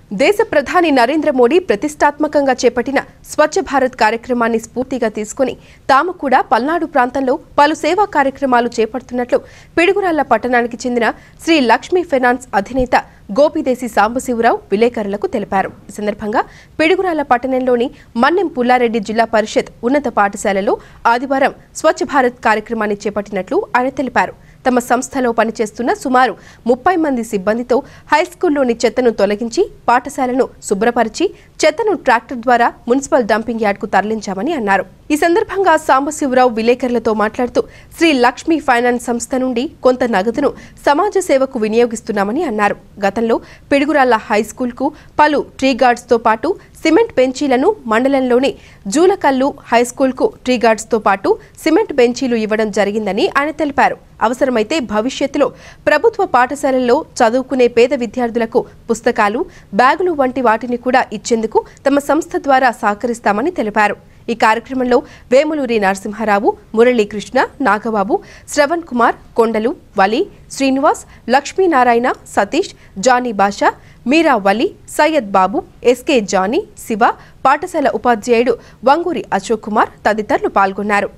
దేశ ప్రధాని నరేంద్ర మోడీ ప్రతిష్టాత్మకంగా చేపట్టిన స్వచ్ఛ భారత్ కార్యక్రమాన్ని స్ఫూర్తిగా తీసుకుని తాము కూడా పల్నాడు ప్రాంతంలో పలు సేవా కార్యక్రమాలు చేపడుతున్నట్లు పిడుగురాళ్ల పట్టణానికి చెందిన శ్రీ లక్ష్మీ ఫైనాన్స్ అధినేత గోపిదేశి సాంబశివరావు విలేకరులకు తెలిపారు ఈ సందర్భంగా పిడుగురాళ్ల పట్టణంలోని మన్నెం పుల్లారెడ్డి జిల్లా పరిషత్ ఉన్నత పాఠశాలలో ఆదివారం స్వచ్ఛ భారత్ కార్యక్రమాన్ని చేపట్టినట్లు ఆయన తెలిపారు తమ సంస్థలో పనిచేస్తున్న సుమారు ముప్పై మంది సిబ్బందితో హైస్కూల్లోని చెత్తను తొలగించి పాఠశాలను శుభ్రపరిచి చెత్తను ట్రాక్టర్ ద్వారా మున్సిపల్ డంపింగ్ యార్డ్కు తరలించామని అన్నారు ఈ సందర్భంగా సాంబశివరావు విలేకరులతో మాట్లాడుతూ శ్రీ లక్ష్మీ ఫైనాన్స్ సంస్థ నుండి కొంత నగదును సమాజ సేవకు వినియోగిస్తున్నామని అన్నారు గతంలో పిడుగురాళ్ల హైస్కూల్కు పలు ట్రీ గార్డ్స్తో పాటు సిమెంట్ బెంచీలను మండలంలోని జూలకల్లు హైస్కూల్కు ట్రీ గార్డ్స్తో పాటు సిమెంట్ బెంచీలు ఇవ్వడం జరిగిందని ఆయన తెలిపారు అవసరమైతే భవిష్యత్తులో ప్రభుత్వ పాఠశాలల్లో చదువుకునే పేద విద్యార్థులకు పుస్తకాలు బ్యాగులు వంటి వాటిని కూడా ఇచ్చేందుకు తమ సంస్థ ద్వారా సహకరిస్తామని తెలిపారు ఈ కార్యక్రమంలో వేములూరి నరసింహారావు మురళీకృష్ణ నాగబాబు శ్రవణ్ కుమార్ కొండలు వలి శ్రీనివాస్ లక్ష్మీనారాయణ సతీష్ జానీ బాషా మీరా వలి సయ్యద్ బాబు ఎస్కే జానీ శివ పాఠశాల ఉపాధ్యాయుడు వంగూరి అశోక్ కుమార్ తదితరులు పాల్గొన్నారు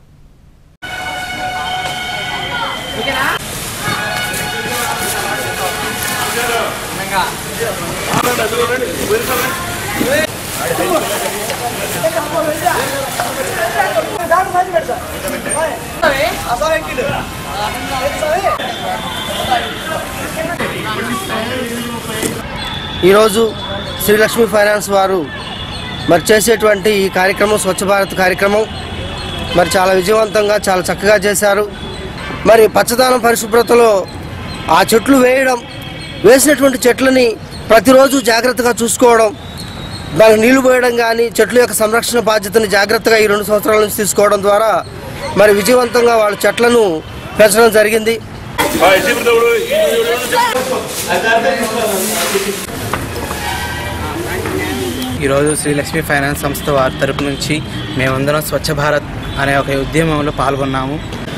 ఈరోజు శ్రీలక్ష్మి ఫైనాన్స్ వారు మరి చేసేటువంటి ఈ కార్యక్రమం స్వచ్ఛ భారత్ కార్యక్రమం మరి చాలా విజయవంతంగా చాలా చక్కగా చేశారు మరి పచ్చదనం పరిశుభ్రతలో ఆ చెట్లు వేయడం వేసినటువంటి చెట్లని ప్రతిరోజు జాగ్రత్తగా చూసుకోవడం దానికి నీళ్లు పోయడం కానీ చెట్ల యొక్క సంరక్షణ బాధ్యతని జాగ్రత్తగా ఈ రెండు సంవత్సరాల నుంచి తీసుకోవడం ద్వారా మరి విజయవంతంగా వాళ్ళ చెట్లను పెంచడం జరిగింది ఈరోజు శ్రీలక్ష్మి ఫైనాన్స్ సంస్థ వారి తరపు నుంచి మేమందరం స్వచ్ఛ భారత్ అనే ఒక ఉద్యమంలో పాల్గొన్నాము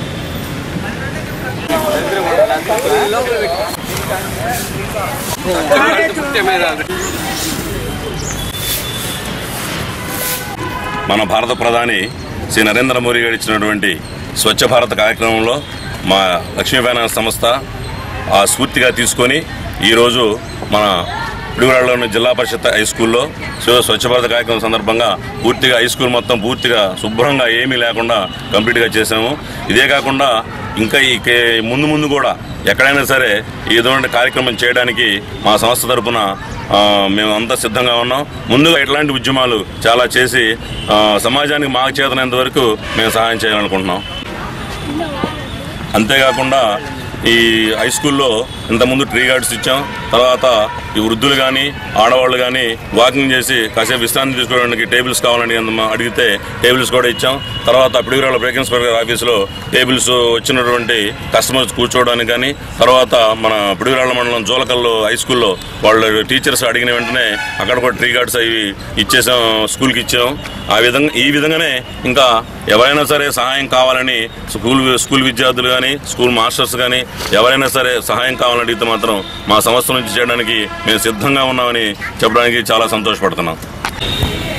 మన భారత ప్రధాని శ్రీ నరేంద్ర మోడీ గారు ఇచ్చినటువంటి స్వచ్ఛ భారత్ కార్యక్రమంలో మా లక్ష్మీ ఫైనాన్స్ సంస్థ ఆ స్ఫూర్తిగా తీసుకొని ఈరోజు మన పిడుగురాళ్ళలోని జిల్లా పరిషత్ హై స్కూల్లో స్వ- స్వచ్ఛ భారత్ కార్యక్రమం సందర్భంగా పూర్తిగా హై స్కూల్ మొత్తం పూర్తిగా శుభ్రంగా ఏమీ లేకుండా కంప్లీట్గా చేసాము ఇదే కాకుండా ఇంకా ఈ కే- ముందు ముందు కూడా ఎక్కడైనా సరే ఇటువంటి కార్యక్రమం చేయడానికి మా సంస్థ తరపున ఆ, మేము అంతా సిద్ధంగా ఉన్నాం ముందుగా ఇట్లాంటి ఉద్యమాలు చాలా చేసి ఆ, సమాజానికి మాకు చేతనంత వరకు మేము సహాయం చేయాలనుకుంటున్నాం అంతేకాకుండా ఈ హై స్కూల్లో ఇంతకుముందు ట్రీ గార్డ్స్ ఇచ్చాం తర్వాత ఈ వృద్ధులు కానీ ఆడవాళ్ళు కానీ వాకింగ్ చేసి కాసేపు విశ్రాంతి తీసుకోవడానికి టేబుల్స్ కావాలని అంత- అడిగితే టేబుల్స్ కూడా ఇచ్చాం తర్వాత పిడుగురాళ్ళ బ్రేకింగ్ గారి ఆఫీసులో టేబుల్స్ వచ్చినటువంటి కస్టమర్స్ కూర్చోవడానికి కానీ తర్వాత మన పిడుగురాళ్ళ మండలం జోలకల్లో హై స్కూల్లో వాళ్ళ టీచర్స్ అడిగిన వెంటనే అక్కడ కూడా ట్రీ గార్డ్స్ అవి ఇచ్చేసాం స్కూల్కి ఇచ్చాం ఆ విధంగా ఈ విధంగానే ఇంకా ఎవరైనా సరే సహాయం కావాలని స్కూల్ స్కూల్ విద్యార్థులు కానీ స్కూల్ మాస్టర్స్ కానీ ఎవరైనా సరే సహాయం కావాలని అడిగితే మాత్రం మా సంస్థ నుంచి చేయడానికి మేము సిద్ధంగా ఉన్నామని చెప్పడానికి చాలా సంతోషపడుతున్నాం